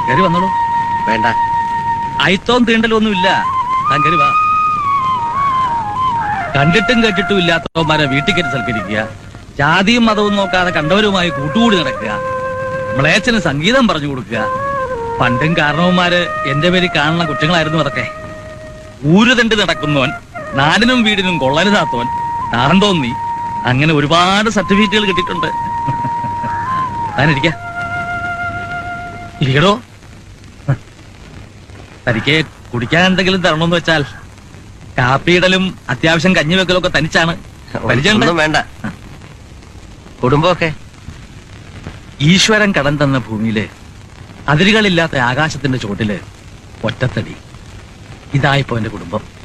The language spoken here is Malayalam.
കയറി വന്നോളൂ വേണ്ട അയിത്തോം തീണ്ടലൊന്നും ഇല്ല താൻ കയറി വാ കണ്ടിട്ടും കേട്ടിട്ടും ഇല്ലാത്തവന്മാരെ വീട്ടിൽ കയറ്റി സൽക്കരിക്കുക ജാതിയും മതവും നോക്കാതെ കണ്ടവരുമായി കൂട്ടുകൂടി നടക്കുക മ്ലേച്ഛന് സംഗീതം പറഞ്ഞു കൊടുക്കുക പണ്ടും കാരണവന്മാര് എന്റെ പേര് കാണുന്ന കുറ്റങ്ങളായിരുന്നു അതൊക്കെ ഊരു തണ്ടി നടക്കുന്നവൻ നാടിനും വീടിനും കൊള്ളരുതാത്തവൻ താറന്തോന്നി അങ്ങനെ ഒരുപാട് സർട്ടിഫിക്കറ്റുകൾ കിട്ടിയിട്ടുണ്ട് താനിരിക്ക ഇരിക്കടോ തനിക്ക് കുടിക്കാൻ എന്തെങ്കിലും തരണമെന്ന് വെച്ചാൽ കാപ്പിയിടലും അത്യാവശ്യം കഞ്ഞി വെക്കലും ഒക്കെ തനിച്ചാണ് പരിചയമുണ്ട് ഒന്നും വേണ്ട കുടുംബമൊക്കെ ഈശ്വരൻ കടം തന്ന ഭൂമിയില് അതിരുകളില്ലാത്ത ആകാശത്തിന്റെ ചോട്ടില് ഒറ്റത്തടി ഇതായിപ്പോ എന്റെ കുടുംബം